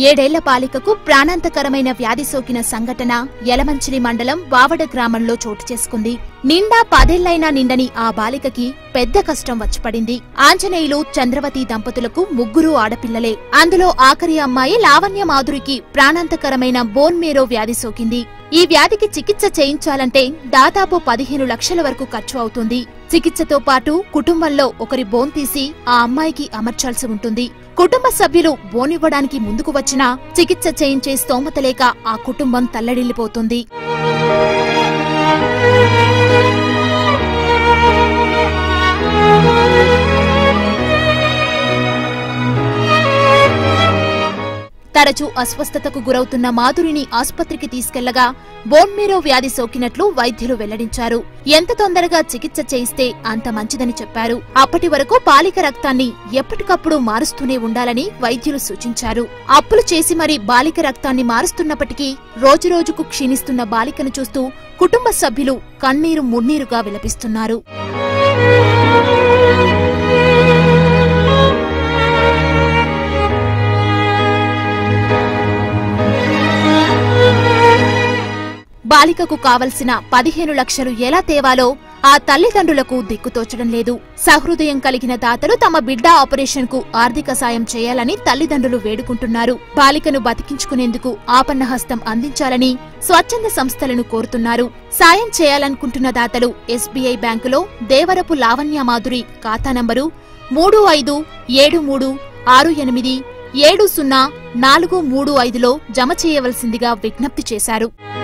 ఏడేళ్ల బాలికకు ప్రాణాంతకరమైన వ్యాధి సోకిన సంఘటన యలమంచిలి మండలం వావడ గ్రామంలో చోటు చేసుకుంది నిండా పదేళ్లైనా నిండని ఆ బాలికకి పెద్ద కష్టం వచ్చిపడింది ఆంజనేయులు చంద్రవతి దంపతులకు ముగ్గురు ఆడపిల్లలే అందులో ఆఖరి అమ్మాయి లావణ్య మాధురికి ప్రాణాంతకరమైన బోన్ మేరో వ్యాధి సోకింది ఈ వ్యాధికి చికిత్స చేయించాలంటే దాదాపు పదిహేను లక్షల వరకు ఖర్చు అవుతుంది చికిత్సతో పాటు కుటుంబంలో ఒకరి బోన్ తీసి ఆ అమ్మాయికి అమర్చాల్సి ఉంటుంది కుటుంబ సభ్యులు బోనివ్వడానికి ముందుకు వచ్చినా చికిత్స చేయించే స్తోమత లేక ఆ కుటుంబం తల్లడిల్లిపోతుంది తరచూ అస్వస్థతకు గురవుతున్న మాధురిని ఆసుపత్రికి తీసుకెళ్లగా బోన్మేరో వ్యాధి సోకినట్లు వైద్యులు వెల్లడించారు ఎంత తొందరగా చికిత్స చేయిస్తే అంత మంచిదని చెప్పారు అప్పటి వరకు బాలిక రక్తాన్ని ఎప్పటికప్పుడు మారుస్తూనే ఉండాలని వైద్యులు సూచించారు అప్పులు చేసి మరి బాలిక రక్తాన్ని మారుస్తున్నప్పటికీ రోజురోజుకు క్షీణిస్తున్న బాలికను చూస్తూ కుటుంబ సభ్యులు కన్నీరు మున్నీరుగా విలపిస్తున్నారు బాలికకు కావలసిన పదిహేను లక్షలు ఎలా తేవాలో ఆ తల్లిదండ్రులకు దిక్కుతోచడం లేదు సహృదయం కలిగిన దాతలు తమ బిడ్డ ఆపరేషన్ కు ఆర్థిక సాయం చేయాలని తల్లిదండ్రులు వేడుకుంటున్నారు బాలికను బతికించుకునేందుకు ఆపన్నహస్తం అందించాలని స్వచ్ఛంద సంస్థలను కోరుతున్నారు సాయం చేయాలనుకుంటున్న దాతలు ఎస్బీఐ బ్యాంకులో దేవరపు లావణ్య మాధురి ఖాతా నంబరు మూడు ఐదు ఏడు మూడు ఆరు ఎనిమిది ఏడు సున్నా నాలుగు మూడు ఐదులో జమ చేయవలసిందిగా విజ్ఞప్తి చేశారు